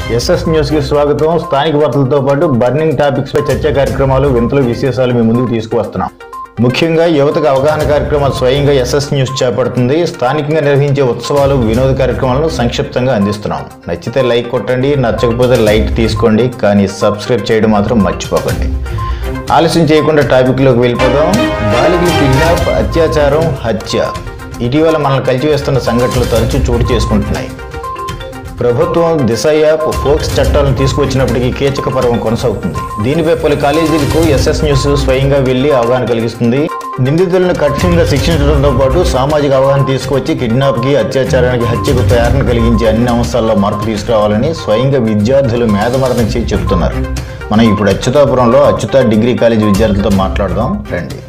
SS news కి స్వాగతం స్థానిక వార్తలతో పాటు బర్నింగ్ టాపిక్స్ పై చర్చా కార్యక్రమాలు వింతలు విశేషాలు మీ ముందుకు తీసుకువస్తున్నాం ముఖ్యంగా యువతకు అవగాహన కార్యక్రమాలు స్వయంగా ఎస్ఎస్ న్యూస్ చేపడుతుంది స్థానికంగా నిర్వహించే ఉత్సవాలు వినోద కార్యక్రమాలను సంక్షిప్తంగా అందిస్తున్నాం నచ్చితే లైక్ కొట్టండి నచ్చకపోతే లైక్ తీసుకోండి కానీ సబ్స్క్రైబ్ చేయడం మాత్రం మర్చిపోకండి ఆలస్యం చేయకుండా టాపిక్లోకి వెళ్ళిపోదాం బాలికలు కిడ్నాప్ అత్యాచారం హత్య ఇటీవల మనల్ని కలిచివేస్తున్న సంఘటనలు తరచూ చోటు చేసుకుంటున్నాయి ప్రభుత్వం దిశ యాప్ ఫోక్స్ చట్టాలను తీసుకువచ్చినప్పటికీ కీచక పర్వం కొనసాగుతుంది దీనిపై పలు కాలేజీలకు ఎస్ఎస్ న్యూస్ స్వయంగా వెళ్లి అవగాహన కలిగిస్తుంది నిందితులను కఠినంగా శిక్షించడంతో పాటు సామాజిక అవగాహన తీసుకువచ్చి కిడ్నాప్కి అత్యాచారానికి హత్యకు ప్రేరణ కలిగించే అన్ని అంశాల్లో మార్పు తీసుకురావాలని స్వయంగా విద్యార్థులు మేధమరణం చేసి చెబుతున్నారు మనం ఇప్పుడు అచ్యుతాపురంలో అచ్యుత డిగ్రీ కాలేజ్ విద్యార్థులతో మాట్లాడదాం రండి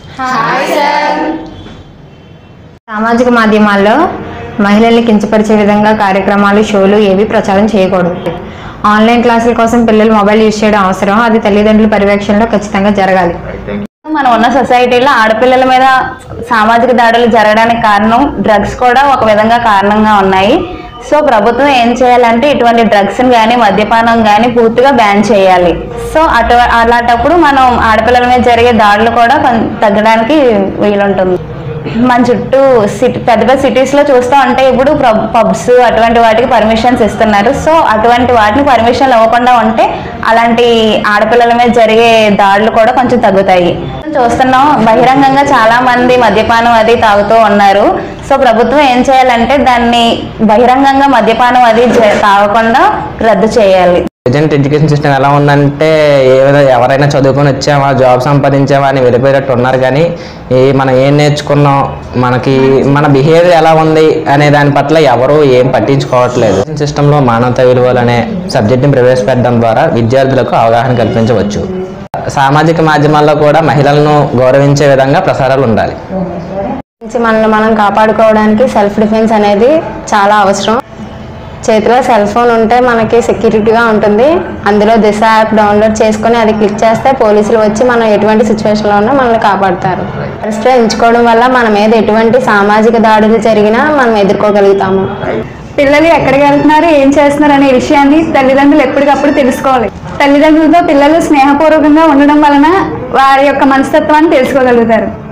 సామాజిక మాధ్యమాల్లో మహిళల్ని కించపరిచే విధంగా కార్యక్రమాలు షోలు ఏవి ప్రచారం చేయకూడదు ఆన్లైన్ క్లాసుల కోసం పిల్లలు మొబైల్ యూజ్ చేయడం అవసరం అది తల్లిదండ్రుల పర్యవేక్షణలో ఖచ్చితంగా జరగాలి మనం ఉన్న సొసైటీలో ఆడపిల్లల మీద సామాజిక దాడులు జరగడానికి కారణం డ్రగ్స్ కూడా ఒక విధంగా కారణంగా ఉన్నాయి సో ప్రభుత్వం ఏం చేయాలంటే ఇటువంటి డ్రగ్స్ కానీ మద్యపానం కానీ పూర్తిగా బ్యాన్ చేయాలి సో అటు అలాంటప్పుడు మనం ఆడపిల్లల మీద జరిగే దాడులు కూడా కొంచెం తగ్గడానికి వీలుంటుంది మన చుట్టూ సిటీ పెద్ద పెద్ద సిటీస్లో చూస్తూ ఉంటే ఇప్పుడు పబ్స్ అటువంటి వాటికి పర్మిషన్స్ ఇస్తున్నారు సో అటువంటి వాటిని పర్మిషన్లు ఇవ్వకుండా ఉంటే అలాంటి ఆడపిల్లల మీద జరిగే దాడులు కూడా కొంచెం తగ్గుతాయి చూస్తున్నాం బహిరంగంగా చాలా మంది మద్యపానం అది తాగుతూ ఉన్నారు సో ప్రభుత్వం ఏం చేయాలంటే దాన్ని బహిరంగంగా మద్యపానం అది జ- తాగకుండా రద్దు చేయాలి ప్రజెంట్ ఎడ్యుకేషన్ సిస్టమ్ ఎలా ఉందంటే ఏ విధంగా ఎవరైనా చదువుకొని వచ్చామా జాబ్ సంపాదించామా అని వెళ్ళిపోయేటట్టు ఉన్నారు కానీ ఈ మనం ఏం నేర్చుకున్నాం మనకి మన బిహేవియర్ ఎలా ఉంది అనే దాని పట్ల ఎవరు ఏం పట్టించుకోవట్లేదు సిస్టంలో మానవత విలువలు అనే సబ్జెక్ట్ని ప్రవేశపెట్టడం ద్వారా విద్యార్థులకు అవగాహన కల్పించవచ్చు సామాజిక మాధ్యమాల్లో కూడా మహిళలను గౌరవించే విధంగా ప్రసారాలు ఉండాలి నుంచి మనల్ని మనం కాపాడుకోవడానికి సెల్ఫ్ డిఫెన్స్ అనేది చాలా అవసరం చేతిలో సెల్ ఫోన్ ఉంటే మనకి సెక్యూరిటీగా ఉంటుంది అందులో దిశ యాప్ డౌన్లోడ్ చేసుకొని అది క్లిక్ చేస్తే పోలీసులు వచ్చి మనం ఎటువంటి సిచ్యువేషన్లో ఉన్నా మనల్ని కాపాడుతారు పరిస్థితిలో ఎంచుకోవడం వల్ల మన మీద ఎటువంటి సామాజిక దాడులు జరిగినా మనం ఎదుర్కోగలుగుతాము పిల్లలు ఎక్కడికి వెళ్తున్నారు ఏం చేస్తున్నారు అనే విషయాన్ని తల్లిదండ్రులు ఎప్పటికప్పుడు తెలుసుకోవాలి తల్లిదండ్రులతో పిల్లలు స్నేహపూర్వకంగా ఉండడం వలన వారి యొక్క మనస్తత్వాన్ని తెలుసుకోగలుగుతారు